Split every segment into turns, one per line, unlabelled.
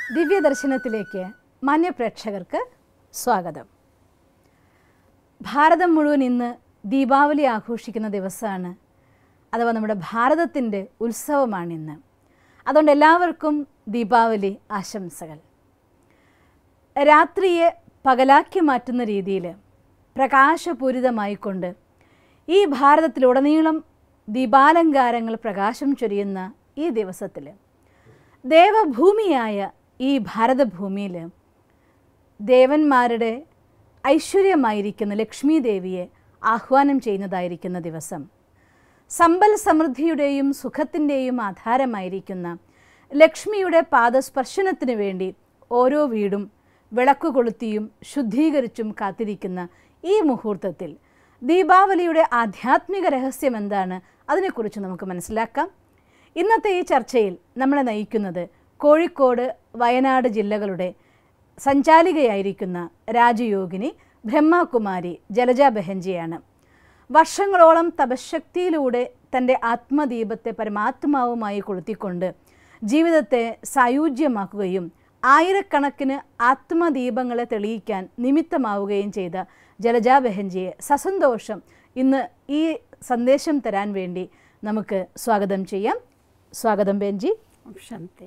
ദിവ്യദർശനത്തിലേക്ക് മാന്യപ്രേക്ഷകർക്ക് സ്വാഗതം ഭാരതം മുഴുവൻ ഇന്ന് ദീപാവലി ആഘോഷിക്കുന്ന ദിവസമാണ് അഥവാ നമ്മുടെ ഭാരതത്തിൻ്റെ ഉത്സവമാണിന്ന് അതുകൊണ്ട് എല്ലാവർക്കും ദീപാവലി ആശംസകൾ രാത്രിയെ പകലാക്കി മാറ്റുന്ന രീതിയിൽ പ്രകാശപൂരിതമായിക്കൊണ്ട് ഈ ഭാരതത്തിലുടനീളം ദീപാലങ്കാരങ്ങൾ പ്രകാശം ചൊരിയുന്ന ഈ ദിവസത്തിൽ ദേവഭൂമിയായ ഈ ഭാരതഭൂമിയിൽ ദേവന്മാരുടെ ഐശ്വര്യമായിരിക്കുന്ന ലക്ഷ്മി ദേവിയെ ആഹ്വാനം ചെയ്യുന്നതായിരിക്കുന്ന ദിവസം സമ്പൽ സമൃദ്ധിയുടെയും സുഖത്തിൻ്റെയും ആധാരമായിരിക്കുന്ന ലക്ഷ്മിയുടെ പാദസ്പർശനത്തിനു വേണ്ടി ഓരോ വീടും വിളക്ക് കൊളുത്തിയും ശുദ്ധീകരിച്ചും കാത്തിരിക്കുന്ന ഈ മുഹൂർത്തത്തിൽ ദീപാവലിയുടെ ആധ്യാത്മിക രഹസ്യം എന്താണ് അതിനെക്കുറിച്ച് നമുക്ക് മനസ്സിലാക്കാം ഇന്നത്തെ ഈ ചർച്ചയിൽ നമ്മളെ നയിക്കുന്നത് കോഴിക്കോട് വയനാട് ജില്ലകളുടെ സഞ്ചാലികയായിരിക്കുന്ന രാജയോഗിനി ബ്രഹ്മകുമാരി ജലജ ബെഹൻജിയാണ് വർഷങ്ങളോളം തപശക്തിയിലൂടെ തൻ്റെ ആത്മദീപത്തെ പരമാത്മാവുമായി കൊളുത്തിക്കൊണ്ട് ജീവിതത്തെ സായുജ്യമാക്കുകയും ആയിരക്കണക്കിന് ആത്മദീപങ്ങളെ തെളിയിക്കാൻ നിമിത്തമാവുകയും ചെയ്ത ജലജ ബെഹൻജിയെ സസന്തോഷം ഇന്ന് ഈ സന്ദേശം തരാൻ വേണ്ടി നമുക്ക് സ്വാഗതം ചെയ്യാം സ്വാഗതം ബെഞ്ചി
ശാന്തി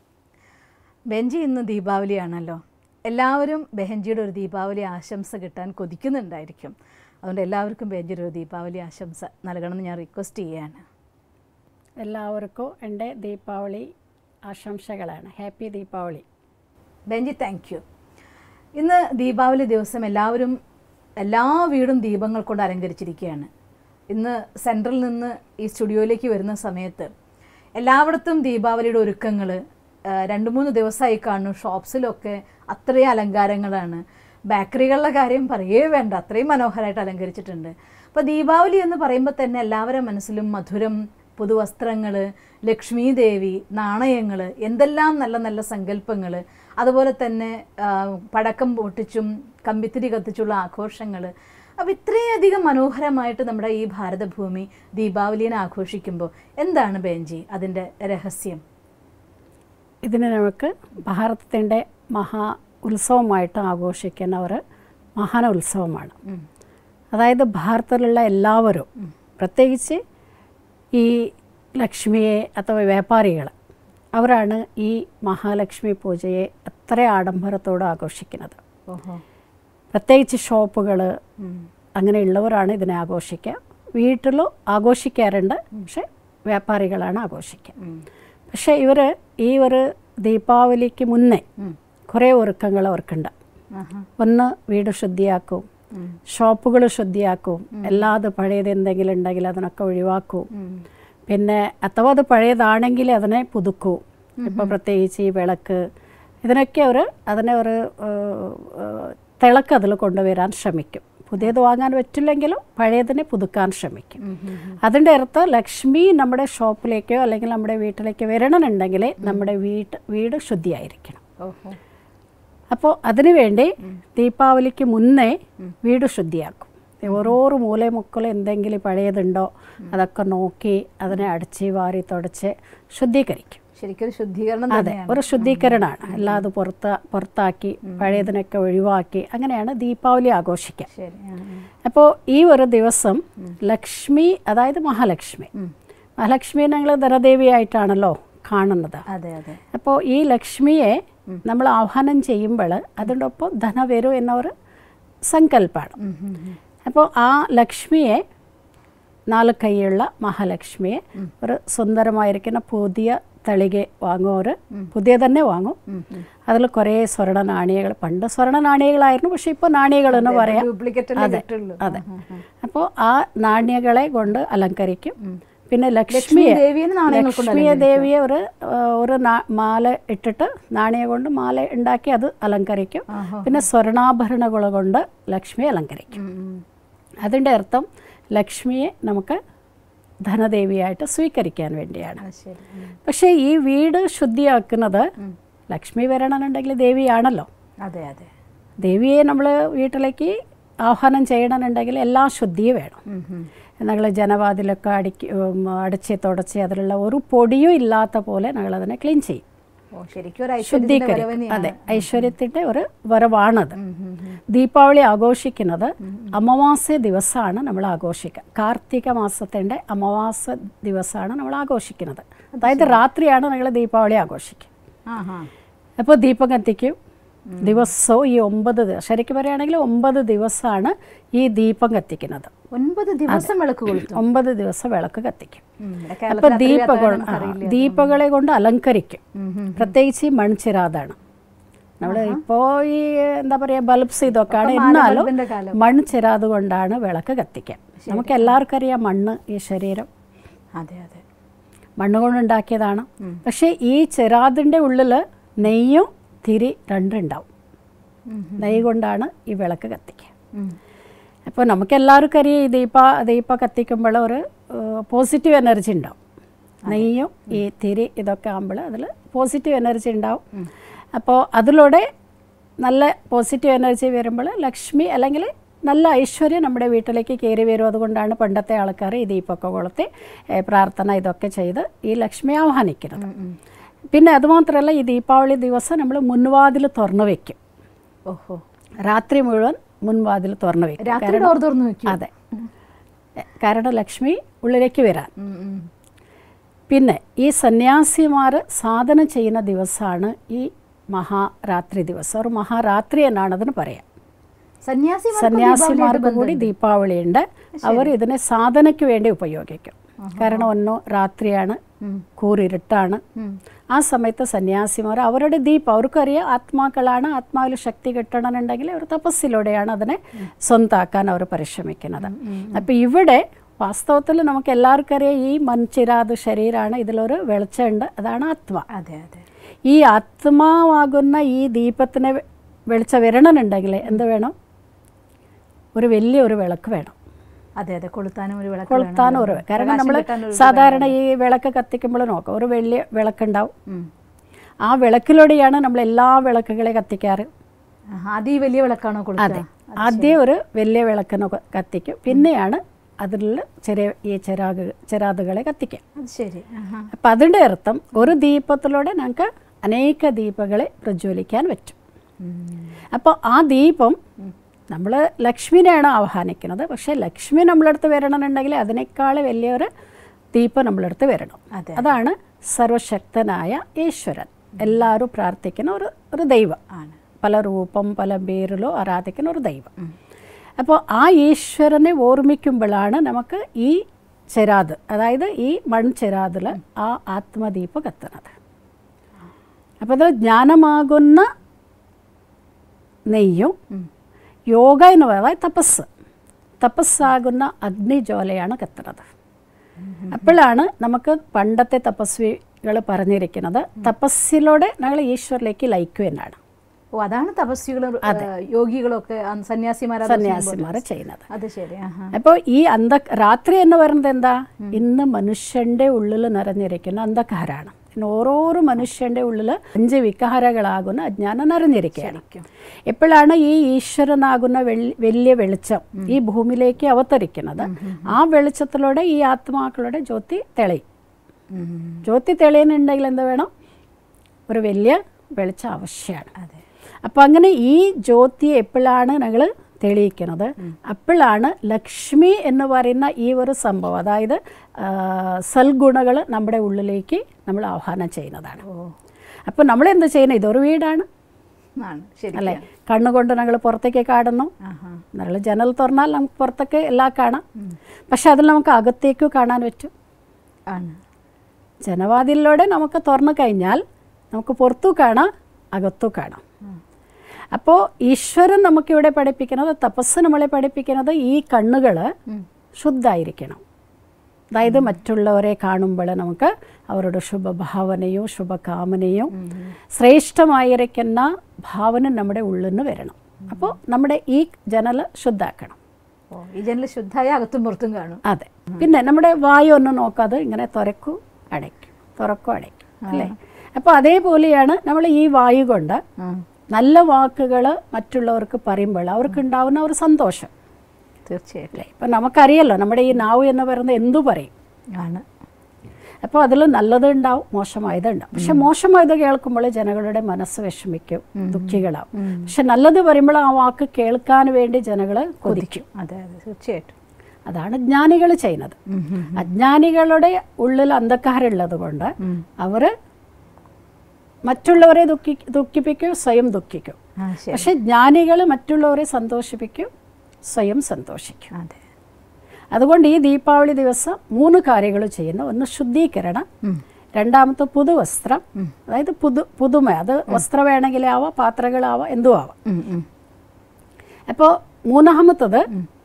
ബെഞ്ചി ഇന്ന് ദീപാവലിയാണല്ലോ എല്ലാവരും ബെഹൻജിയുടെ ഒരു ദീപാവലി ആശംസ കിട്ടാൻ കൊതിക്കുന്നുണ്ടായിരിക്കും അതുകൊണ്ട് എല്ലാവർക്കും ബെഞ്ചിയുടെ ഒരു ദീപാവലി ആശംസ നൽകണമെന്ന് ഞാൻ റിക്വസ്റ്റ് ചെയ്യാണ്
എല്ലാവർക്കും എൻ്റെ ദീപാവലി ആശംസകളാണ് ഹാപ്പി ദീപാവലി
ബെഞ്ചി താങ്ക് യു ഇന്ന് ദീപാവലി ദിവസം എല്ലാവരും എല്ലാ വീടും ദീപങ്ങൾ കൊണ്ട് അലങ്കരിച്ചിരിക്കുകയാണ് ഇന്ന് സെൻട്രൽ നിന്ന് ഈ സ്റ്റുഡിയോയിലേക്ക് വരുന്ന സമയത്ത് എല്ലായിടത്തും ദീപാവലിയുടെ ഒരുക്കങ്ങൾ രണ്ട് മൂന്ന് ദിവസമായി കാണുന്നു ഷോപ്സിലൊക്കെ അത്രയും അലങ്കാരങ്ങളാണ് ബേക്കറികളുടെ കാര്യം പറയേ വേണ്ട അത്രയും മനോഹരമായിട്ട് അലങ്കരിച്ചിട്ടുണ്ട് അപ്പോൾ ദീപാവലി എന്ന് പറയുമ്പോൾ തന്നെ എല്ലാവരുടെ മനസ്സിലും മധുരം പുതുവസ്ത്രങ്ങൾ ലക്ഷ്മി ദേവി നാണയങ്ങൾ എന്തെല്ലാം നല്ല നല്ല സങ്കല്പങ്ങൾ അതുപോലെ തന്നെ ആ, പടക്കം പൊട്ടിച്ചും കമ്പിത്തിരി കത്തിച്ചുള്ള ആഘോഷങ്ങൾ അപ്പോൾ ഇത്രയധികം മനോഹരമായിട്ട് നമ്മുടെ ഈ ഭാരതഭൂമി ദീപാവലിനെ ആഘോഷിക്കുമ്പോൾ എന്താണ് ബെഞ്ചി അതിൻ്റെ രഹസ്യം
ഇതിന് നമുക്ക് ഭാരതത്തിൻ്റെ മഹാ ഉത്സവമായിട്ട് ആഘോഷിക്കുന്ന ഒരു മഹാന ഉത്സവമാണ്
ഉം.
അതായത് ഭാരതത്തിലുള്ള എല്ലാവരും പ്രത്യേകിച്ച് ഈ ലക്ഷ്മിയെ അഥവാ വ്യാപാരികൾ അവരാണ് ഈ മഹാലക്ഷ്മി പൂജയെ അത്ര ആഡംബരത്തോടെ ആഘോഷിക്കുന്നത്
ഓഹോ
പ്രത്യേകിച്ച് ഷോപ്പുകൾ
ഉം.
അങ്ങനെയുള്ളവരാണ് ഇതിനെ ആഘോഷിക്കുക വീട്ടിലും ആഘോഷിക്കാറുണ്ട് പക്ഷെ വ്യാപാരികളാണ് ആഘോഷിക്കുക
ഉം.
പക്ഷേ ഇവർ ഈ ഒരു ദീപാവലിക്ക് മുന്നേ
ഉം.
കുറേ ഒരുക്കങ്ങൾ അവർക്കുണ്ട്
ആഹാ.
ഒന്ന് വീട് ശുദ്ധിയാക്കും
ഉം.
ഷോപ്പുകൾ ശുദ്ധിയാക്കും എല്ലാത് പഴയത് എന്തെങ്കിലും ഉണ്ടെങ്കിൽ അതിനൊക്കെ ഒഴിവാക്കും
ഉം.
പിന്നെ അഥവാ അത് പഴയതാണെങ്കിൽ അതിനെ പുതുക്കും ഇപ്പോൾ പ്രത്യേകിച്ച് ഈ വിളക്ക് ഇതിനൊക്കെ ഒരു അതിനെ ഒരു ഏഹ്, ഏഹ്, തിളക്ക് അതിൽ കൊണ്ടുവരാൻ ശ്രമിക്കും പുതിയത് വാങ്ങാൻ പറ്റില്ലെങ്കിലും പഴയതിനെ പുതുക്കാൻ ശ്രമിക്കും
ഉം. ഉം. ഉം.
അതിൻ്റെ അർത്ഥം ലക്ഷ്മി നമ്മുടെ ഷോപ്പിലേക്കോ അല്ലെങ്കിൽ നമ്മുടെ വീട്ടിലേക്കോ വരണമെന്നുണ്ടെങ്കിൽ നമ്മുടെ വീട്ട് വീട് ശുദ്ധിയായിരിക്കണം
ഓഹോ
അപ്പോൾ അതിനുവേണ്ടി ദീപാവലിക്ക് മുന്നേ വീട് ശുദ്ധിയാക്കും ഓരോരോ മൂലമുക്കളും എന്തെങ്കിലും പഴയതുണ്ടോ അതൊക്കെ നോക്കി അതിനെ അടിച്ച് വാരി തുടച്ച് ശുദ്ധീകരിക്കും
ശരിക്കും ഒരു ശുദ്ധീകരണം
അതെ
തന്നെയാണ്
ഒരു ശുദ്ധീകരണമാണ് അല്ലാതെ പുറത്ത് പുറത്താക്കി പഴയതിനൊക്കെ ഒഴിവാക്കി അങ്ങനെയാണ് ദീപാവലി ആഘോഷിക്കുക
ശരി ആ, ആ.
അപ്പോൾ ഈ ഒരു ദിവസം ലക്ഷ്മി അതായത് മഹാലക്ഷ്മി മഹാലക്ഷ്മിയെ ഞങ്ങൾ ധനദേവിയായിട്ടാണല്ലോ കാണുന്നത്
അതെ അതെ
അപ്പോൾ ഈ ലക്ഷ്മിയെ നമ്മൾ ആഹ്വാനം ചെയ്യുമ്പോൾ അതിൻ്റെ ഒപ്പം ധന വരും എന്ന ഒരു സങ്കല്പമാണ്
ഉം. ഉം. ഉം.
അപ്പോൾ ആ ലക്ഷ്മിയെ നാല് കൈയുള്ള മഹാലക്ഷ്മിയെ ഒരു സുന്ദരമായിരിക്കുന്ന പുതിയ തളിക വാങ്ങും ഒരു പുതിയ തന്നെ വാങ്ങും
ഉം. ഉം.
അതിൽ കുറേ സ്വർണ്ണ നാണയങ്ങൾ പണ്ട് സ്വർണ്ണ നാണയങ്ങളായിരുന്നു പക്ഷേ ഇപ്പോൾ നാണയങ്ങളെന്ന് പറയാം
ഡ്യൂപ്ലിക്കേറ്റ് അല്ലേ
അതെ
കിട്ടുള്ളൂ
അതെ
ആ, ആ, ആ.
അപ്പോൾ ആ നാണ്യങ്ങളെ കൊണ്ട് അലങ്കരിക്കും പിന്നെ ലക്ഷ്മിയെ
ദേവിയെ നാണയങ്ങൾ കൊണ്ട്
ലക്ഷ്മിയെ ദേവിയെ ഒരു ആ, ഒരു നാ- മാല ഇട്ടിട്ട് നാണയം കൊണ്ട് മാല ഉണ്ടാക്കി അത് അലങ്കരിക്കും
ആഹാ.
പിന്നെ സ്വർണ്ണാഭരണങ്ങൾ കൊണ്ട് ലക്ഷ്മിയെ അലങ്കരിക്കും
ഉം. ഉം.
അതിൻ്റെ അർത്ഥം ലക്ഷ്മിയെ നമുക്ക് ധനദേവിയായിട്ട് സ്വീകരിക്കാൻ വേണ്ടിയാണ്
ആ, ശരി ഉം.
പക്ഷേ ഈ വീട് ശുദ്ധിയാക്കുന്നത് ലക്ഷ്മി വരണമെന്നുണ്ടെങ്കിൽ ദേവിയാണല്ലോ
അതെ അതെ
ദേവിയെ നമ്മൾ വീട്ടിലേക്ക് ആഹ്വാനം ചെയ്യണമെന്നുണ്ടെങ്കിൽ എല്ലാം ശുദ്ധി വേണം
ഉം. ഉം.
ഞങ്ങൾ ജനവാതിലൊക്കെ അടിക്ക് ഉം, അടച്ച് തുടച്ച് അതിലുള്ള ഒരു പൊടിയും ഇല്ലാത്ത പോലെ ഞങ്ങളതിനെ ക്ലീൻ ചെയ്യും
ഓ ശരിക്കും ഒരു ഐശ്വര്യത്തിന്റെ
ശുദ്ധീകരിക്കും
വരവനെയാണ്.
അതെ ഐശ്വര്യത്തിൻ്റെ ഒരു വരവാണത്
ഉം, ഉം, ഉം.
ദീപാവലി ആഘോഷിക്കുന്നത് അമാവാസ്യ ദിവസമാണ് നമ്മൾ ആഘോഷിക്കുക കാർത്തിക മാസത്തിൻ്റെ അമാവാസ ദിവസമാണ് നമ്മൾ ആഘോഷിക്കുന്നത് അതായത് രാത്രിയാണ് നമ്മൾ ദീപാവലി ആഘോഷിക്കുക
ആഹാ.
അപ്പോൾ ദീപം കത്തിക്കും ദിവസവും ഈ ഒമ്പത് ദിവസം ശരിക്കും പറയുകയാണെങ്കിൽ ഒമ്പത് ദിവസമാണ് ഈ ദീപം കത്തിക്കുന്നത്
ഒൻപത് ദിവസം വിളക്ക് കൊളുത്തും
ഒമ്പത് ദിവസം വിളക്ക് കത്തിക്കും
ഉം, ഇവിടെ
അപ്പോൾ
കേരളത്തിൽ അത്രയും
ദീപകൾ
അത്രയും
ആ,
നമുക്കറിയില്ല.
ദീപകളെ കൊണ്ട് അലങ്കരിക്കും
ഉം, ഉം.
പ്രത്യേകിച്ച് ഈ മൺചിരാതാണ് നമ്മൾ ഇപ്പോൾ ഈ എന്താ പറയുക ബൾബ്സ് ഇതൊക്കെയാണ്
ഒക്കെ
എന്നാലും
മാലബൾബിന്റെ കാലം.
മൺചിരാത് കൊണ്ടാണ് വിളക്ക് കത്തിക്കുക നമുക്ക് എല്ലാവർക്കും അറിയാം മണ്ണ് ഈ ശരീരം
അതെ അതെ
മണ്ണ് കൊണ്ടുണ്ടാക്കിയതാണ് പക്ഷേ ഈ ചിരാതിൻ്റെ ഉള്ളിൽ നെയ്യും തിരി രണ്ടുണ്ടാവും
ഉം,
നെയ്യ് കൊണ്ടാണ് ഈ വിളക്ക് കത്തിക്കുക
ഉം.
അപ്പോൾ നമുക്ക് എല്ലാവർക്കും അറിയാം ഈ ദീപ ദീപ കത്തിക്കുമ്പോൾ ഒരു പോസിറ്റീവ് എനർജി ഉണ്ടാവും നെയ്യും ഈ തിരി ഇതൊക്കെ ആകുമ്പോൾ അതിൽ പോസിറ്റീവ് എനർജി ഉണ്ടാവും അപ്പോൾ അതിലൂടെ നല്ല പോസിറ്റീവ് എനർജി വരുമ്പോൾ ലക്ഷ്മി അല്ലെങ്കിൽ നല്ല ഐശ്വര്യം നമ്മുടെ വീട്ടിലേക്ക് കയറി വരും അതുകൊണ്ടാണ് പണ്ടത്തെ ആൾക്കാർ ഈ ദീപമൊക്കെ കൊളുത്തി ഏ, പ്രാർത്ഥന ഇതൊക്കെ ചെയ്ത് ഈ ലക്ഷ്മി ആഹ്വാനിക്കുന്നത് പിന്നെ അതുമാത്രമല്ല ഈ ദീപാവലി ദിവസം നമ്മൾ മുൻവാതിൽ തുറന്നു വയ്ക്കും
ഓഹോ
രാത്രി മുഴുവൻ മുൻവാതിൽ തുറന്നു വയ്ക്കും
രാത്രി ഡോർ തുറന്നു വെക്കും
അതെ കാരണം ലക്ഷ്മി ഉള്ളിലേക്ക് വരാൻ
ഉം, ഉം.
പിന്നെ ഈ സന്യാസിമാർ സാധന ചെയ്യുന്ന ദിവസമാണ് ഈ മഹാരാത്രി ദിവസം ഒരു മഹാരാത്രി എന്നാണ് അതിന് പറയാം
സന്യാസിമാർക്കും
സന്യാസിമാർക്ക്
ദീപാവലിയായിട്ട്
കൂടി ദീപാവലിയുണ്ട് അവർ ഇതിനെ സാധനയ്ക്ക് വേണ്ടി ഉപയോഗിക്കും കാരണം ഒന്നോ രാത്രിയാണ്
ഉം.
കൂറിരുട്ടാണ്
ഉം.
ആ സമയത്ത് സന്യാസിമാർ അവരുടെ ദീപം അവർക്കറിയാം ആത്മാക്കളാണ് ആത്മാവിൽ ശക്തി കിട്ടണമെന്നുണ്ടെങ്കിൽ അവർ തപസ്സിലൂടെയാണ് അതിനെ സ്വന്താക്കാൻ അവർ പരിശ്രമിക്കുന്നത് അപ്പം ഇവിടെ വാസ്തവത്തിൽ നമുക്ക് എല്ലാവർക്കും അറിയാം ഈ മൺചിരാത് ശരീരമാണ് ഇതിലൊരു വെളിച്ചമുണ്ട് അതാണ് ആത്മ
അതെ അതെ
ഈ ആത്മാവാകുന്ന ഈ ദീപത്തിന് വെ- വെളിച്ചം വരണമെന്നുണ്ടെങ്കിൽ എന്ത് വേണം ഒരു വലിയ ഒരു വിളക്ക് വേണം
അതെ അതെ കൊളുത്താനും ഒരു വിളക്ക്
കൊളുത്താനും ഒരു
വേണം.
കാരണം
പ്രകാശം
നമ്മൾ
കിട്ടാനൊരു ഇത്
സാധാരണ ഈ വിളക്ക് കത്തിക്കുമ്പോൾ നോക്കാം ഒരു വലിയ വിളക്കുണ്ടാവും
ഉം.
ആ വിളക്കിലൂടെയാണ് നമ്മൾ എല്ലാ വിളക്കുകളെ കത്തിക്കാറ്
ആഹാ, അത് ഈ വലിയ വിളക്കാണോ കൊളുത്തുക
ആദ്യം ഒരു വലിയ വിളക്കിന് ക- കത്തിക്കും പിന്നെയാണ് അതിൽ ചെറിയ ഈ ചിരാഗ് ചിരാതുകളെ കത്തിക്കുക
അത് ശരി ആഹാ.
അപ്പം അതിൻ്റെ അർത്ഥം ഒരു ദീപത്തിലൂടെ ഞങ്ങൾക്ക് അനേക ദീപങ്ങളെ പ്രജ്വലിക്കാൻ പറ്റും
ഉം.
അപ്പോൾ ആ ദീപം നമ്മൾ ലക്ഷ്മിനെയാണ് ആഹ്വാനിക്കുന്നത് പക്ഷേ ലക്ഷ്മി നമ്മളടുത്ത് വരണമെന്നുണ്ടെങ്കിൽ അതിനേക്കാൾ വലിയൊരു ദീപം നമ്മളടുത്ത് വരണം
അതെ
അതാണ് സർവശക്തനായ ഈശ്വരൻ എല്ലാവരും പ്രാർത്ഥിക്കുന്ന ഒരു ഒരു ദൈവം
ആണ്
പല രൂപം പല പേരിലോ ആരാധിക്കുന്ന ഒരു ദൈവം അപ്പോൾ ആ ഈശ്വരനെ ഓർമ്മിക്കുമ്പോഴാണ് നമുക്ക് ഈ ചെരാത് അതായത് ഈ മൺചെരാതിൽ ആ ആത്മദീപം കത്തുന്നത് അപ്പോൾ അത് ജ്ഞാനമാകുന്ന നെയ്യും
ഉം.
യോഗ എന്ന് പറയുന്നത് തപസ് തപസ്സാകുന്ന അഗ്നിജ്വാലയാണ് കത്തുന്നത് അപ്പോഴാണ് നമുക്ക് പണ്ടത്തെ തപസ്വികൾ പറഞ്ഞിരിക്കുന്നത് തപസ്സിലൂടെ ഞങ്ങൾ ഈശ്വരിലേക്ക് ലയിക്കുക എന്നാണ്
ഓ അതാണ് തപസ്വികളും യോഗികളൊക്കെ ആ സന്യാസിമാരാ
സന്യാസിമാർ ചെയ്യുന്നത്
അത് ശരി ആഹാ
അപ്പോൾ ഈ അന്ധ രാത്രി എന്ന് പറയുന്നത് എന്താ ഇന്ന് മനുഷ്യന്റെ ഉള്ളിൽ നിറഞ്ഞിരിക്കുന്ന അന്ധകാരാണ് ഇന്ന് ഓരോരോ മനുഷ്യന്റെ ഉള്ളിൽ അഞ്ച് വികാരങ്ങളാകുന്ന അജ്ഞാനം നിറഞ്ഞിരിക്കുകയാണ്
ശരിക്കും
എപ്പോഴാണ് ഈ ഈശ്വരനാകുന്ന വെള്ളി- വലിയ വെളിച്ചം ഈ ഭൂമിയിലേക്ക് അവതരിക്കുന്നത് ആ വെളിച്ചത്തിലൂടെ ഈ ആത്മാക്കളുടെ ജ്യോതി തെളിയും
ഉം.
ജ്യോതി തെളിയുന്നുണ്ടെങ്കിൽ എന്ത് വേണം ഒരു വലിയ വെളിച്ചം ആവശ്യമാണ്
അതെ
അപ്പം അങ്ങനെ ഈ ജ്യോതി എപ്പോഴാണ് ഞങ്ങൾ തെളിയിക്കുന്നത് അപ്പോഴാണ് ലക്ഷ്മി എന്ന് പറയുന്ന ഈ ഒരു സംഭവം അതായത് ആ, സൽഗുണകൾ നമ്മുടെ ഉള്ളിലേക്ക് നമ്മൾ ആഹ്വാനം ചെയ്യുന്നതാണ്
ഓ
അപ്പോൾ നമ്മൾ എന്ത് ചെയ്യുന്നത് ഇതൊരു വീടാണ്
ആണ് ശരി
അല്ലേ കണ്ണുകൊണ്ട് ഞങ്ങൾ പുറത്തേക്ക് കാണുന്നു
ആഹാ
നമ്മൾ ജനൽ തുറന്നാൽ നമുക്ക് പുറത്തേക്ക് എല്ലാം കാണാം പക്ഷെ അതിൽ നമുക്ക് അകത്തേക്ക് കാണാൻ പറ്റും
ആണ്
ജനവാതിലിലൂടെ നമുക്ക് തുറന്നു കഴിഞ്ഞാൽ നമുക്ക് പുറത്തു കാണാം അകത്തു കാണാം അപ്പോൾ ഈശ്വരൻ നമുക്കിവിടെ പഠിപ്പിക്കുന്നത് തപസ് നമ്മളെ പഠിപ്പിക്കുന്നത് ഈ കണ്ണുകൾ
ഉം.
ശുദ്ധമായിരിക്കണം അതായത് മറ്റുള്ളവരെ കാണുമ്പോൾ നമുക്ക് അവരുടെ ശുഭഭാവനയും ശുഭകാമനയും ശ്രേഷ്ഠമായിരിക്കുന്ന ഭാവന നമ്മുടെ ഉള്ളിൽ നിന്ന് വരണം അപ്പോൾ നമ്മുടെ ഈ ജനൽ ശുദ്ധാക്കണം
ഓ ഈ ജനൽ ശുദ്ധായ അകത്തും പുറത്തും കാണും
അതെ പിന്നെ നമ്മുടെ വായു ഒന്ന് നോക്കാതെ ഇങ്ങനെ തുറക്കൂ അടയ്ക്കും തുറക്കൂ അടയ്ക്കും അല്ലേ അപ്പോൾ അതേപോലെയാണ് നമ്മൾ ഈ വായു കൊണ്ട്
ആ
നല്ല വാക്കുകൾ മറ്റുള്ളവർക്ക് പറയുമ്പോൾ അവർക്ക് ഉണ്ടാവുന്ന ഒരു സന്തോഷം
തീർച്ചയായിട്ടും
അല്ലേ ഇപ്പം നമുക്കറിയല്ലോ നമ്മുടെ ഈ നാവ് എന്ന് പറയുന്നത് എന്തു പറയും
ആണ്
അപ്പോൾ അതിൽ നല്ലത് ഉണ്ടാവും മോശമായത് ഉണ്ടാവും പക്ഷെ മോശമായത് കേൾക്കുമ്പോൾ ജനങ്ങളുടെ മനസ്സ് വിഷമിക്കും ദുഃഖികളാവും പക്ഷെ നല്ലത് വരുമ്പോൾ ആ വാക്ക് കേൾക്കാൻ വേണ്ടി ജനങ്ങൾ കൊതിക്കും
അതെ അതെ തീർച്ചയായിട്ടും
അതാണ് ജ്ഞാനികൾ ചെയ്യുന്നത് അജ്ഞാനികളുടെ ഉള്ളിൽ അന്ധക്കാരുള്ളത് കൊണ്ട് അവർ മറ്റുള്ളവരെ ദുഃഖി ദുഃഖിപ്പിക്കും സ്വയം ദുഃഖിക്കും
ആ ശരി
പക്ഷെ ജ്ഞാനികൾ മറ്റുള്ളവരെ സന്തോഷിപ്പിക്കും സ്വയം സന്തോഷിക്കും
അതെ
അതുകൊണ്ട് ഈ ദീപാവലി ദിവസം മൂന്ന് കാര്യങ്ങൾ ചെയ്യുന്നു ഒന്ന് ശുദ്ധീകരണം രണ്ടാമത്തെ പുതുവസ്ത്രം അതായത് പുതു പുതുമ അത് വസ്ത്രം വേണമെങ്കിലേ ആവാം പാത്രങ്ങളാവാം എന്തും ആവാം
ഉം, ഉം.
അപ്പോൾ മൂന്നാമത്തത്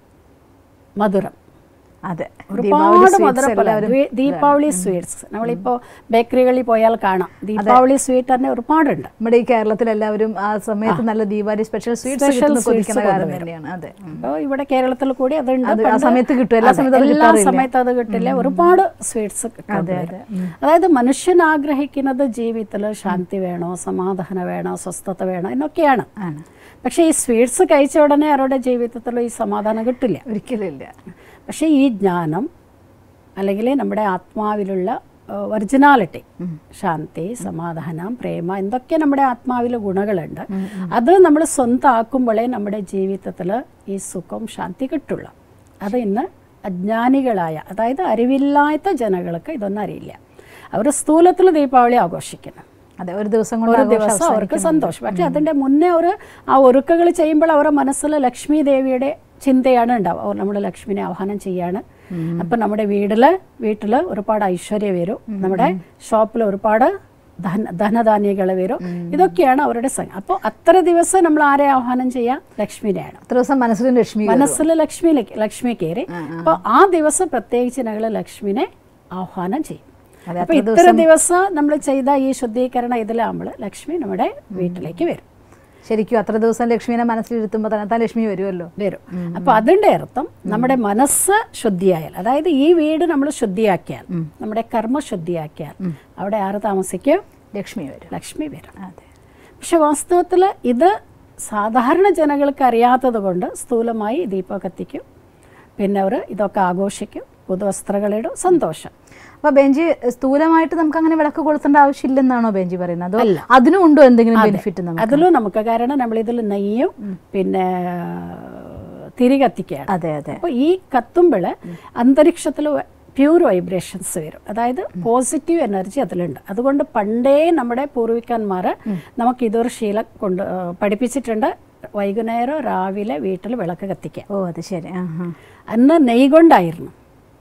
മധുരം
അതെ ദീപാവലി
ഒരുപാട്
sweets
മധുരപ്പല
എല്ലാവരും
ദീപാവലി സ്വീറ്റ്സ് നമ്മളിപ്പോൾ ബേക്കറികളിൽ പോയാൽ കാണാം ദീപാവലി സ്വീറ്റ് തന്നെ ഒരുപാടുണ്ട്
നമ്മുടെ ഈ കേരളത്തിൽ എല്ലാവരും ആ സമയത്ത് നല്ല ദീപാവലി സ്പെഷ്യൽ സ്വീറ്റ്സ്
Special
കിട്ടുന്ന
sweets
കൊതിക്കുന്ന കാര്യം
കൊണ്ടുവരും.
തന്നെയാണ് അതെ ഉം.
അപ്പോൾ ഇവിടെ കേരളത്തിൽ കൂടി അതുണ്ട്
അത് ആ
പണ്ട്
സമയത്ത് കിട്ടും. എല്ലാ
അതെ,
സമയത്തും അത്
എല്ലാ
കിട്ടാറില്ല.
സമയത്ത് അത് കിട്ടില്ല ഒരുപാട് സ്വീറ്റ്സ്
അതെ, അതെ.
അതായത് മനുഷ്യൻ ആഗ്രഹിക്കുന്നത് ജീവിതത്തിൽ ശാന്തി വേണോ സമാധാനം വേണോ സ്വസ്ഥത വേണോ എന്നൊക്കെയാണ്
ആണ്
പക്ഷേ ഈ സ്വീറ്റ്സ് കഴിച്ച ഉടനെ അവരുടെ ജീവിതത്തിൽ ഈ സമാധാനം കിട്ടില്ല
ഒരിക്കലും ഇല്ല
പക്ഷേ ഈ ജ്ഞാനം അല്ലെങ്കിൽ നമ്മുടെ ആത്മാവിലുള്ള ഒറിജിനാലിറ്റി ശാന്തി സമാധാനം പ്രേമ എന്തൊക്കെ നമ്മുടെ ആത്മാവിലെ ഗുണങ്ങളുണ്ട് അത് നമ്മൾ സ്വന്തമാക്കുമ്പോഴേ നമ്മുടെ ജീവിതത്തിൽ ഈ സുഖം ശാന്തി കിട്ടുള്ളൂ അത് ഇന്ന് അജ്ഞാനികളായ അതായത് അറിവില്ലാത്ത ജനങ്ങൾക്ക് ഇതൊന്നും അറിയില്ല അവർ സ്ഥൂലത്തിൽ ദീപാവലി ആഘോഷിക്കുന്നു
അതെ ഒരു ദിവസം കൊണ്ട്
ഒരു
ആഘോഷം
ദിവസം അവർക്ക്
അവസാനിക്കുന്നു.
സന്തോഷം പക്ഷെ അതിൻ്റെ മുന്നേ ഒരു ആ ഒരുക്കങ്ങൾ ചെയ്യുമ്പോൾ അവരുടെ മനസ്സിൽ ലക്ഷ്മി ദേവിയുടെ ചിന്തയാണ് ഉണ്ടാവുക അവർ നമ്മുടെ ലക്ഷ്മിനെ ആഹ്വാനം ചെയ്യാണ് അപ്പം നമ്മുടെ വീട്ടിൽ വീട്ടിൽ ഒരുപാട് ഐശ്വര്യം വരും നമ്മുടെ ഷോപ്പിൽ ഒരുപാട് ധന ധനധാന്യങ്ങൾ വരും ഇതൊക്കെയാണ് അവരുടെ സംഘം അപ്പോൾ അത്ര ദിവസം നമ്മൾ ആരെ ആഹ്വാനം ചെയ്യാം ലക്ഷ്മിനെയാണ്
അത്ര ദിവസം മനസ്സിലും ലക്ഷ്മി കയറും.
മനസ്സിൽ ലക്ഷ്മി ലക്ഷ്മി കയറി അപ്പോൾ ആ ദിവസം പ്രത്യേകിച്ച് ഞങ്ങൾ ലക്ഷ്മിനെ ആഹ്വാനം ചെയ്യും
അതെ,
അപ്പോൾ ഇത്ര ദിവസം നമ്മൾ ചെയ്ത ഈ ശുദ്ധീകരണം ഇതിലാകുമ്പോൾ ലക്ഷ്മി നമ്മുടെ വീട്ടിലേക്ക് വരും
ശരിക്കും അത്ര ദിവസം ലക്ഷ്മിനെ മനസ്സിലിരുത്തുമ്പോൾ തന്നെ ലക്ഷ്മി വരുമല്ലോ
വരും അപ്പോൾ അതിൻ്റെ അർത്ഥം നമ്മുടെ മനസ്സ് ശുദ്ധിയായാൽ അതായത് ഈ വീട് നമ്മൾ ശുദ്ധിയാക്കിയാൽ നമ്മുടെ കർമ്മ ശുദ്ധിയാക്കിയാൽ അവിടെ ആര് താമസിക്കും
ലക്ഷ്മി വരും
ലക്ഷ്മി വരും
അതെ
പക്ഷെ വാസ്തവത്തിൽ ഇത് സാധാരണ ജനങ്ങൾക്ക് അറിയാത്തത് കൊണ്ട് സ്ഥൂലമായി ദീപം കത്തിക്കും പിന്നെ അവർ ഇതൊക്കെ ആഘോഷിക്കും പുതുവസ്ത്രങ്ങളിടും സന്തോഷം
അപ്പൊ ബെഞ്ചി സ്ഥൂലമായിട്ട് നമുക്ക് അങ്ങനെ വിളക്ക് കൊളുത്തേണ്ട ആവശ്യമില്ലെന്നാണോ ബെഞ്ചി പറയുന്നത് അതോ
അല്ല.
അതിനും ഉണ്ടോ എന്തെങ്കിലും ബെനിഫിറ്റ് നമുക്ക്
അതിലും നമുക്ക് കാരണം നമ്മളിതിൽ നെയ്യും പിന്നെ തിരി കത്തിക്കുകയാണ്
അതെ അതെ
അപ്പോൾ ഈ കത്തുമ്പോൾ അന്തരീക്ഷത്തിൽ പ്യൂർ വൈബ്രേഷൻസ് വരും അതായത് പോസിറ്റീവ് എനർജി അതിലുണ്ട് അതുകൊണ്ട് പണ്ടേ നമ്മുടെ പൂർവികന്മാർ നമുക്ക് ഇതൊരു ശീലം കൊണ്ട് ആ, പഠിപ്പിച്ചിട്ടുണ്ട് വൈകുന്നേരം രാവിലെ വീട്ടിൽ വിളക്ക് കത്തിക്കുക
ഓ അത് ശരി ആ ആ
അന്ന് നെയ് കൊണ്ടായിരുന്നു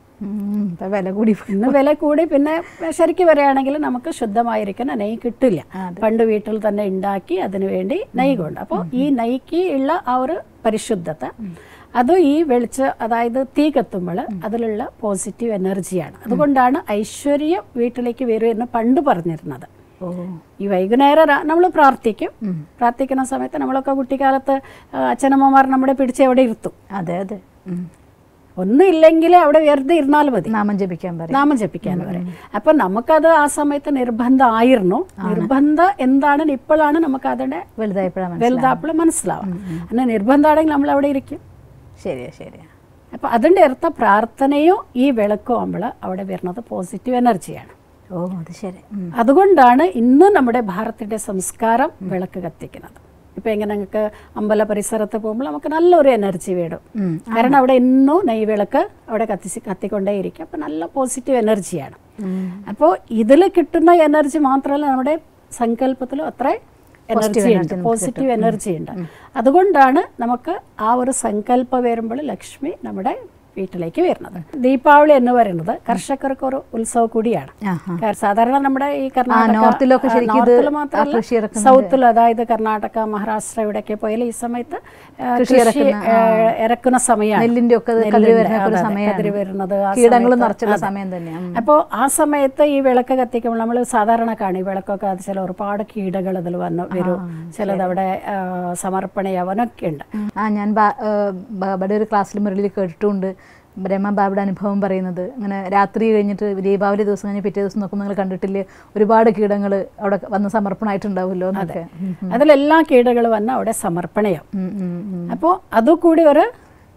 ഉം, ഇപ്പൊ വില കൂടി പോയി.
ഇന്ന് വില കൂടി പിന്നെ ശരിക്കും പറയുകയാണെങ്കിൽ നമുക്ക് ശുദ്ധമായിരിക്കുന്ന നെയ്യ് കിട്ടില്ല പണ്ട് വീട്ടിൽ തന്നെ ഉണ്ടാക്കി അതിനു വേണ്ടി നെയ്യ് കൊണ്ട് അപ്പോൾ ഈ നെയ്ക്ക് ഉള്ള ആ ഒരു പരിശുദ്ധത അത് ഈ വെളിച്ച അതായത് തീ കത്തുമ്പോൾ അതിലുള്ള പോസിറ്റീവ് എനർജിയാണ് അതുകൊണ്ടാണ് ഐശ്വര്യം വീട്ടിലേക്ക് വരും എന്ന് പണ്ട് പറഞ്ഞിരുന്നത്
ഓ
ഈ വൈകുന്നേരം നമ്മൾ പ്രാർത്ഥിക്കും പ്രാർത്ഥിക്കുന്ന സമയത്ത് നമ്മളൊക്കെ കുട്ടിക്കാലത്ത് ആ, അച്ഛനമ്മമാർ നമ്മളെ പിടിച്ച് എവിടെ ഇരുത്തും
അതെ അതെ ഉം.
ഒന്നും ഇല്ലെങ്കിൽ അവിടെ വെറുതെ ഇരുന്നാൽ മതി
നാമം ജപിക്കാൻ പറയും
നാമം ജപിക്കാൻ പറയും അപ്പൊ നമുക്കത് ആ സമയത്ത് നിർബന്ധമായിരുന്നു നിർബന്ധം എന്താണെന്ന് ഇപ്പോഴാണ് നമുക്ക് അതിന്റെ
വലുതായപ്പോഴാണ്
വലുതാപ്പിള മനസ്സിലാവാം അങ്ങനെ നിർബന്ധമാണെങ്കിൽ നമ്മൾ അവിടെ ഇരിക്കും
ശരിയാ ശരിയാ
അപ്പൊ അതിന്റെ അർത്ഥം പ്രാർത്ഥനയോ ഈ വിളക്കോ ആകുമ്പോൾ അവിടെ വരുന്നത് പോസിറ്റീവ് എനർജിയാണ്
ഓ അത് ശരി ഉം.
അതുകൊണ്ടാണ് ഇന്ന് നമ്മുടെ ഭാരതത്തിന്റെ സംസ്കാരം വിളക്ക് കത്തിക്കുന്നത് ഇപ്പൊ എങ്ങനെ നിങ്ങൾക്ക് അമ്പല പരിസരത്ത് പോകുമ്പോൾ നമുക്ക് നല്ലൊരു എനർജി വേണം
ഉം.
കാരണം അവിടെ എന്നും നെയ്വിളക്ക് അവിടെ കത്തിച്ച് കത്തിക്കൊണ്ടേയിരിക്കും അപ്പം നല്ല പോസിറ്റീവ് എനർജിയാണ് അപ്പോൾ ഇതിൽ കിട്ടുന്ന എനർജി മാത്രമല്ല നമ്മുടെ സങ്കല്പത്തിലും അത്ര എനർജി ഉണ്ട് പോസിറ്റീവ് എനർജി ഉണ്ട് അതുകൊണ്ടാണ് നമുക്ക് ആ ഒരു സങ്കല്പം വരുമ്പോൾ ലക്ഷ്മി നമ്മുടെ വീട്ടിലേക്ക് വരുന്നത് ദീപാവലി എന്ന് പറയുന്നത് കർഷകർക്ക് ഒരു ഉത്സവം കൂടിയാണ്
ആഹാ.
കാരണം സാധാരണ നമ്മുടെ ഈ കർണാടക
നോർത്തിലൊക്കെ
ആ,
ശരിക്കും ഇത്
നോർത്തില്
ആ
മാത്രമല്ല
കൃഷി ഇറക്കുന്നത്
സൗത്തിൽ അതായത് കർണാടക മഹാരാഷ്ട്ര ഇവിടെയൊക്കെ പോയാൽ ഈ സമയത്ത് ആ,
കൃഷി
കൃഷി
ഇറക്കുന്ന,
ആ, ഇറക്കുന്ന സമയമാണ്
നെല്ലിന്റെ ഒക്കെ കതിര്
നെല്ലിന്റെ,
വരുന്ന ഒരു
അതെ, അതെ,
സമയമാണ്.
കതിര് വരുന്നത് ആ
കീടങ്ങൾ
സമയത്ത്
നിറച്ചുള്ള
അതെ.
സമയം തന്നെയാണ്
അപ്പോൾ ആ സമയത്ത് ഈ വിളക്ക് കത്തിക്കുമ്പോൾ നമ്മൾ സാധാരണ കാണും ഈ വിളക്കൊക്കെ അത് ചില ഒരുപാട് കീടങ്ങൾ അതിൽ വന്ന് വരും ചിലത് അവിടെ ആ, സമർപ്പണയാവാനൊക്കെ ഉണ്ട്
ആ ഞാൻ ബാ- ഏഹ് ബാബയുടെ ഒരു ക്ലാസ്സിൽ മുരളിയിൽ കേട്ടിട്ടുണ്ട് ബ്രഹ്മ ബാബയുടെ അനുഭവം പറയുന്നത് അങ്ങനെ രാത്രി കഴിഞ്ഞിട്ട് ദീപാവലി ദിവസം കഴിഞ്ഞ് പിറ്റേ ദിവസം നോക്കുമ്പോൾ നിങ്ങൾ കണ്ടിട്ടില്ലേ ഒരുപാട് കീടങ്ങൾ അവിടെ വന്ന് സമർപ്പണമായിട്ടുണ്ടാവുമല്ലോ എന്നൊക്കെ ഉം.
അതിലെല്ലാ കീടങ്ങൾ വന്ന് അവിടെ സമർപ്പണയാവും
ഉം, ഉം, ഉം.
അപ്പോൾ അതുകൂടി ഒരു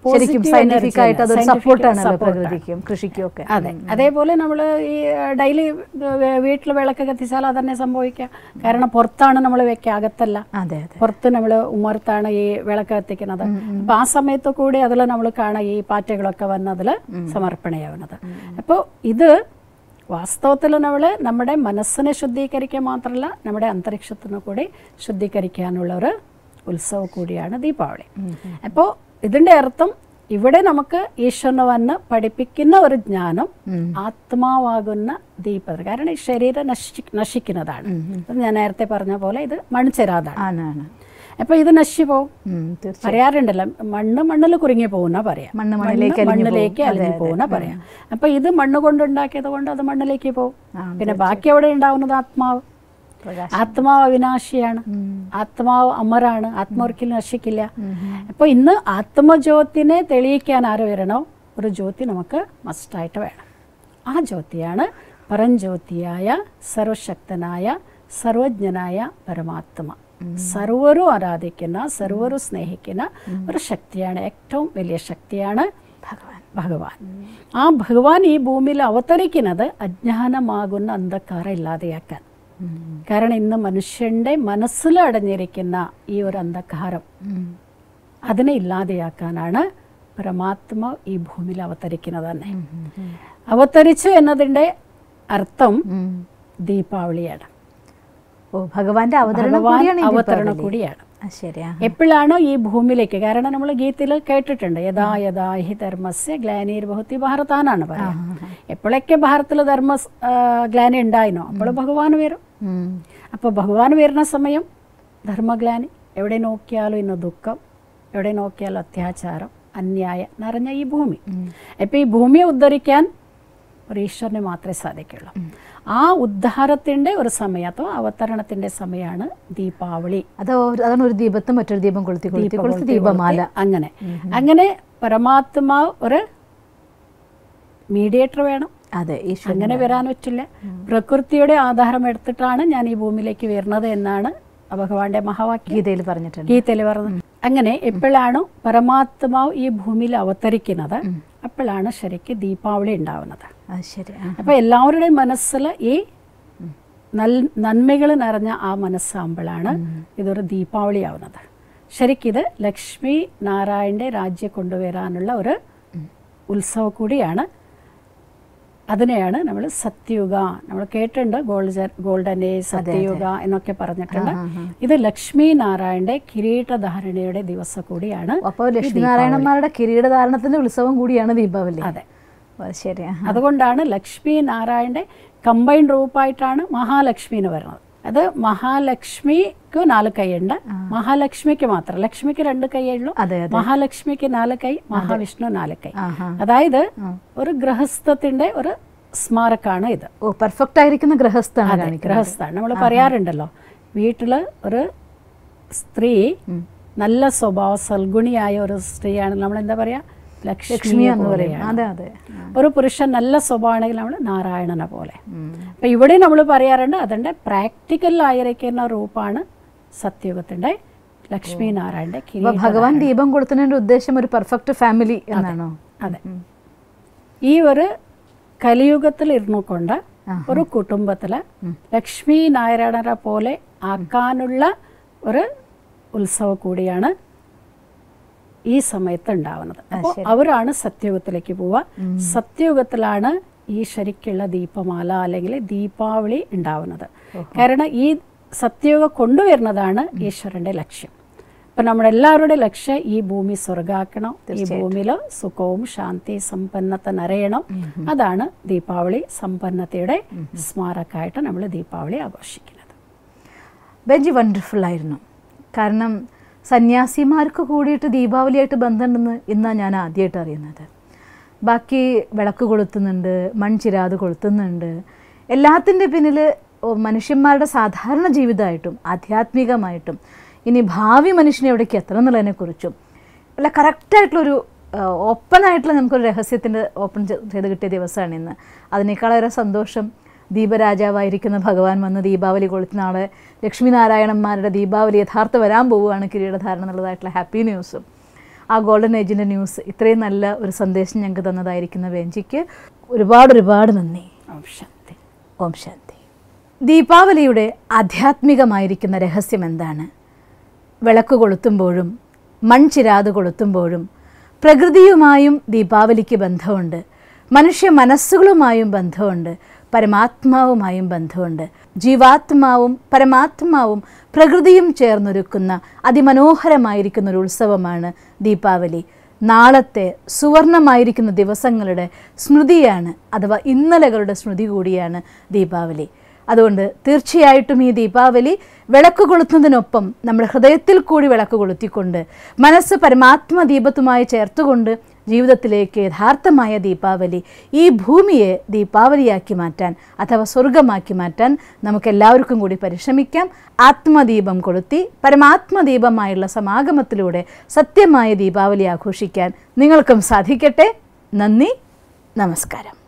ശരിക്കും
positive
സയന്റിഫിക്
energy
ആയിട്ട്
ആണ്.
അതൊരു
Scientific
സപ്പോർട്ടാണല്ലോ
support ആണ്.
പ്രകൃതിക്കും കൃഷിക്കും ഒക്കെ
അതെ അതേപോലെ നമ്മൾ ഈ ഡെയിലി വീട്ടിൽ വിളക്ക് കത്തിച്ചാൽ അതന്നെ സംഭവിക്കാം കാരണം പുറത്താണ് നമ്മൾ വെക്കുക അകത്തല്ല
അതെ അതെ
പുറത്ത് നമ്മൾ ഉമ്മർത്താണ് ഈ വിളക്ക് കത്തിക്കുന്നത് അപ്പോൾ ആ സമയത്ത് കൂടി അതിൽ നമ്മൾ കാണാം ഈ പാറ്റകളൊക്കെ വന്ന് അതിൽ സമർപ്പണയാവുന്നത് അപ്പോൾ ഇത് വാസ്തവത്തിൽ നമ്മൾ നമ്മുടെ മനസ്സിനെ ശുദ്ധീകരിക്കുക മാത്രമല്ല നമ്മുടെ അന്തരീക്ഷത്തിനെ കൂടി ശുദ്ധീകരിക്കാനുള്ള ഒരു ഉത്സവം കൂടിയാണ് ദീപാവലി അപ്പോൾ ഇതിൻ്റെ അർത്ഥം ഇവിടെ നമുക്ക് ഈശ്വരന് വന്ന് പഠിപ്പിക്കുന്ന ഒരു ജ്ഞാനം ആത്മാവാകുന്ന ദീപം കാരണം ഈ ശരീരം നശി നശിക്കുന്നതാണ് അത് ഞാൻ നേരത്തെ പറഞ്ഞ പോലെ ഇത് മൺചെരാതാണ്
ആണ് ആണ്
അപ്പൊ ഇത് നശിച്ചു പോകും
ഉം, തീർച്ചയായും
പറയാറുണ്ടല്ലോ മണ്ണ് മണ്ണിൽ കുരുങ്ങി പോകുന്ന പറയാം
മണ്ണ് മണ്ണിലേക്ക് അലിഞ്ഞു
മണ്ണിലേക്ക്
പോകും.
അലിഞ്ഞു പോകുന്ന പറയാം അപ്പൊ ഇത് മണ്ണ് കൊണ്ടുണ്ടാക്കിയത് കൊണ്ട് അത് മണ്ണിലേക്ക് പോകും
ആ,
പിന്നെ ബാക്കി അവിടെ ഉണ്ടാവുന്നത് ആത്മാവ്
പ്രകാശം
ആത്മാവ് അവിനാശിയാണ് ആത്മാവ് അമരാണ് ആത്മാവർക്കിൽ നശിക്കില്ല അപ്പോൾ ഇന്ന് ആത്മജ്യോതിനെ തെളിയിക്കാൻ ആര് വരണോ ഒരു ജ്യോതി നമുക്ക് മസ്റ്റായിട്ട് വേണം ആ ജ്യോതിയാണ് പരഞ്ജ്യോതിയായ സർവശക്തനായ സർവജ്ഞനായ പരമാത്മ സർവരും ആരാധിക്കുന്ന സർവരും സ്നേഹിക്കുന്ന ഒരു ശക്തിയാണ് ഏറ്റവും വലിയ ശക്തിയാണ്
ഭഗവാൻ
ഭഗവാൻ ആ ഭഗവാൻ ഈ ഭൂമിയിൽ അവതരിക്കുന്നത് അജ്ഞാനമാകുന്ന അന്ധക്കാരം ഇല്ലാതെയാക്കാൻ കാരണം ഇന്ന് മനുഷ്യന്റെ മനസ്സിൽ അടഞ്ഞിരിക്കുന്ന ഈ ഒരു അന്ധകാരം അതിനെ ഇല്ലാതെയാക്കാനാണ് പരമാത്മ ഈ ഭൂമിയിൽ അവതരിക്കുന്നത് തന്നെ അവതരിച്ചു എന്നതിൻ്റെ അർത്ഥം ദീപാവലിയാണ്
ഓ ഭഗവാന്റെ അവതരണം
ഭഗവാൻ
കൂടിയാണ് ഈ
അവതരണം
ദീപാവലി.
കൂടിയാണ്
ആ, ശരിയാ
എപ്പോഴാണോ ഈ ഭൂമിയിലേക്ക് കാരണം നമ്മൾ ഗീതയിൽ കേട്ടിട്ടുണ്ട് യഥാ യഥാ ഹി ധർമ്മസ്യ ഗ്ലാനിർ ബഹുത്തി ഭാരതാനാണ് പറയാം എപ്പോഴൊക്കെ ഭാരതത്തിൽ ധർമ്മ ആ, ഗ്ലാനി ഉണ്ടായിനോ അപ്പോൾ ഭഗവാൻ വരും
ഉം.
അപ്പോൾ ഭഗവാൻ വരുന്ന സമയം ധർമ്മഗ്ലാനി എവിടെ നോക്കിയാലും ഇന്ന് ദുഃഖം എവിടെ നോക്കിയാലും അത്യാചാരം അന്യായ നിറഞ്ഞ ഈ ഭൂമി അപ്പോൾ ഈ ഭൂമിയെ ഉദ്ധരിക്കാൻ ഒരു ഈശ്വരന് മാത്രമേ സാധിക്കുള്ളൂ ആ ഉദ്ധാരത്തിൻ്റെ ഒരു സമയം അഥവാ അവതരണത്തിൻ്റെ സമയമാണ് ദീപാവലി
അത് ഒരു- അതാണ് ഒരു ദീപത്തും മറ്റൊരു ദീപം കൊളുത്തി കൊളുത്തി കൊളുത്തി ദീപമാല
അങ്ങനെ അങ്ങനെ പരമാത്മാ ഒരു മീഡിയേറ്റർ വേണം
അതെ ഈശ്വരൻ
അങ്ങനെ വരാൻ പറ്റില്ല പ്രകൃതിയുടെ ആധാരം എടുത്തിട്ടാണ് ഞാൻ ഈ ഭൂമിയിലേക്ക് വരുന്നത് എന്നാണ് ഭഗവാന്റെ മഹാവാക്യം
ഗീതയിൽ പറഞ്ഞിട്ടുണ്ട്
ഗീതയിൽ പറഞ്ഞത് അങ്ങനെ എപ്പോഴാണ് പരമാത്മാവ് ഈ ഭൂമിയിൽ അവതരിക്കുന്നത് അപ്പോഴാണ് ശരിക്ക് ദീപാവലി ഉണ്ടാവുന്നത്
ആ ശരി ആ.
അപ്പോൾ എല്ലാവരുടെയും മനസ്സിൽ ഈ നൽ നന്മകൾ നിറഞ്ഞ ആ മനസ്സാകുമ്പോഴാണ് ഇതൊരു ദീപാവലി ആവുന്നത് ശരിക്കിത് ലക്ഷ്മി നാരായണൻ്റെ രാജ്യം കൊണ്ടുവരാനുള്ള ഒരു ഉത്സവം കൂടിയാണ് അതിനെയാണ് നമ്മൾ സത്യയുഗ നമ്മൾ കേട്ടിട്ടുണ്ട് ഗോൾഡ് ഗോൾഡൻ ഏജ് സത്യയുഗ എന്നൊക്കെ പറഞ്ഞിട്ടുണ്ട് ഇത് ലക്ഷ്മി നാരായണന്റെ കിരീടധാരണയുടെ ദിവസം കൂടിയാണ്
അപ്പോൾ ലക്ഷ്മിനാരായണന്മാരുടെ കിരീടധാരണത്തിന്റെ ഉത്സവം കൂടിയാണ് ദീപാവലി
അതെ
ഓ, ശരി ആ.
അതുകൊണ്ടാണ് ലക്ഷ്മി നാരായണന്റെ കമ്പൈൻഡ് റൂപ്പായിട്ടാണ് മഹാലക്ഷ്മി എന്ന് പറയുന്നത് അത് മഹാലക്ഷ്മിക്ക് നാല് കൈയുണ്ട് മഹാലക്ഷ്മിക്ക് മാത്രം ലക്ഷ്മിക്ക് രണ്ട് കൈയേ ഉള്ളൂ
അതെ അതെ
മഹാലക്ഷ്മിക്ക് നാല് കൈ മഹാവിഷ്ണു നാല് കൈ
ആഹാ.
അതായത് ഒരു ഗൃഹസ്ഥത്തിന്റെ ഒരു സ്മാരകമാണ് ഇത്
ഓ പെർഫെക്റ്റ് ആയിരിക്കുന്ന ഗൃഹസ്ഥാണ് കാണിക്കുന്നത്
ഗൃഹസ്ഥാണ് നമ്മൾ പറയാറുണ്ടല്ലോ വീട്ടില് ഒരു സ്ത്രീ നല്ല സ്വഭാവ സൽഗുണിയായ ഒരു സ്ത്രീയാണ് നമ്മൾ എന്താ പറയാ ലക്ഷ്മി
ലക്ഷ്മി എന്ന് പറയും അതെ അതെ
ഒരു പുരുഷൻ നല്ല സ്വഭാവമാണെങ്കിൽ നമ്മൾ നാരായണനെ പോലെ അപ്പം ഇവിടെ നമ്മൾ പറയാറുണ്ട് അതിൻ്റെ പ്രാക്ടിക്കലായിരിക്കുന്ന റൂപ്പാണ് സത്യയുഗത്തിൻ്റെ ലക്ഷ്മി നാരായണൻ്റെ
അപ്പൊ
കിരീടം
ഭഗവാൻ ദീപം കൊടുത്തതിന്റെ ഉദ്ദേശം ഒരു പെർഫെക്റ്റ് ഫാമിലി എന്നാണോ
അതെ ഈ ഒരു കലിയുഗത്തിൽ ഇരുന്നു കൊണ്ട് ഒരു കുടുംബത്തിൽ ലക്ഷ്മി നാരായണരെ പോലെ ആക്കാനുള്ള ഒരു ഉത്സവം കൂടിയാണ് ഈ സമയത്ത് ഉണ്ടാവുന്നത് അപ്പോൾ അവരാണ് സത്യയുഗത്തിലേക്ക് പോവുക സത്യയുഗത്തിലാണ് ഈ ശരിക്കുള്ള ദീപമാല അല്ലെങ്കിൽ ദീപാവലി ഉണ്ടാവുന്നത് കാരണം ഈ സത്യയുഗം കൊണ്ടുവരുന്നതാണ് ഈശ്വരന്റെ ലക്ഷ്യം ഇപ്പം നമ്മുടെ എല്ലാവരുടെ ലക്ഷ്യം ഈ ഭൂമി സ്വർഗാക്കണം ഈ ഭൂമിയിൽ സുഖവും ശാന്തി സമ്പന്നത നിറയണം അതാണ് ദീപാവലി സമ്പന്നതയുടെ സ്മാരകമായിട്ട് നമ്മൾ ദീപാവലി ആഘോഷിക്കുന്നത്
ബെഞ്ചി വണ്ടർഫുൾ ആയിരുന്നു കാരണം സന്യാസിമാർക്ക് കൂടിയിട്ട് ദീപാവലിയായിട്ട് ബന്ധമുണ്ടെന്ന് ഇന്നാണ് ഞാൻ ആദ്യമായിട്ട് അറിയുന്നത് ബാക്കി വിളക്ക് കൊളുത്തുന്നുണ്ട് മൺചിരാത് കൊളുത്തുന്നുണ്ട് എല്ലാത്തിൻ്റെ പിന്നിൽ മനുഷ്യന്മാരുടെ സാധാരണ ജീവിതമായിട്ടും ആധ്യാത്മികമായിട്ടും ഇനി ഭാവി മനുഷ്യനെ എവിടേക്ക് എത്തണം എന്നുള്ളതിനെക്കുറിച്ചും അല്ല കറക്റ്റായിട്ടുള്ളൊരു ഓപ്പൺ ആയിട്ടുള്ള നമുക്കൊരു രഹസ്യത്തിൻ്റെ ഓപ്പൺ ചെയ്ത് കിട്ടിയ ദിവസമാണ് ഇന്ന് അതിനേക്കാളേറെ സന്തോഷം ദീപരാജാവായിരിക്കുന്ന ഭഗവാൻ വന്ന് ദീപാവലി കൊളുത്തി നാളെ ലക്ഷ്മി നാരായണന്മാരുടെ ദീപാവലി യഥാർത്ഥ വരാൻ പോവുകയാണ് കിരീടധാരണം എന്നുള്ളതായിട്ടുള്ള ഹാപ്പി ന്യൂസും ആ ഗോൾഡൻ ഏജിൻ്റെ ന്യൂസ് ഇത്രയും നല്ല ഒരു സന്ദേശം ഞങ്ങൾക്ക് തന്നതായിരിക്കുന്ന ബെഞ്ചിക്ക് ഒരുപാട് ഒരുപാട് നന്ദി
ഓം ശക്തി
ഓം ശാന്തി ദീപാവലിയുടെ ആധ്യാത്മികമായിരിക്കുന്ന രഹസ്യം എന്താണ് വിളക്ക് കൊളുത്തുമ്പോഴും മൺചിരാത് കൊളുത്തുമ്പോഴും പ്രകൃതിയുമായും ദീപാവലിക്ക് ബന്ധമുണ്ട് മനുഷ്യ മനസ്സുകളുമായും ബന്ധമുണ്ട് പരമാത്മാവുമായും ബന്ധമുണ്ട് ജീവാത്മാവും പരമാത്മാവും പ്രകൃതിയും ചേർന്നൊരുക്കുന്ന അതിമനോഹരമായിരിക്കുന്ന ഒരു ഉത്സവമാണ് ദീപാവലി നാളത്തെ സുവർണമായിരിക്കുന്ന ദിവസങ്ങളുടെ സ്മൃതിയാണ് അഥവാ ഇന്നലകളുടെ സ്മൃതി കൂടിയാണ് ദീപാവലി അതുകൊണ്ട് തീർച്ചയായിട്ടും ഈ ദീപാവലി വിളക്ക് കൊളുത്തുന്നതിനൊപ്പം നമ്മുടെ ഹൃദയത്തിൽ കൂടി വിളക്ക് കൊളുത്തിക്കൊണ്ട് മനസ്സ് പരമാത്മ ദീപത്തുമായി ചേർത്തുകൊണ്ട് ജീവിതത്തിലേക്ക് യഥാർത്ഥമായ ദീപാവലി ഈ ഭൂമിയെ ദീപാവലിയാക്കി മാറ്റാൻ അഥവാ സ്വർഗമാക്കി മാറ്റാൻ നമുക്കെല്ലാവർക്കും കൂടി പരിശ്രമിക്കാം ആത്മദീപം കൊളുത്തി പരമാത്മദീപമായുള്ള സമാഗമത്തിലൂടെ സത്യമായ ദീപാവലി ആഘോഷിക്കാൻ നിങ്ങൾക്കും സാധിക്കട്ടെ നന്ദി നമസ്കാരം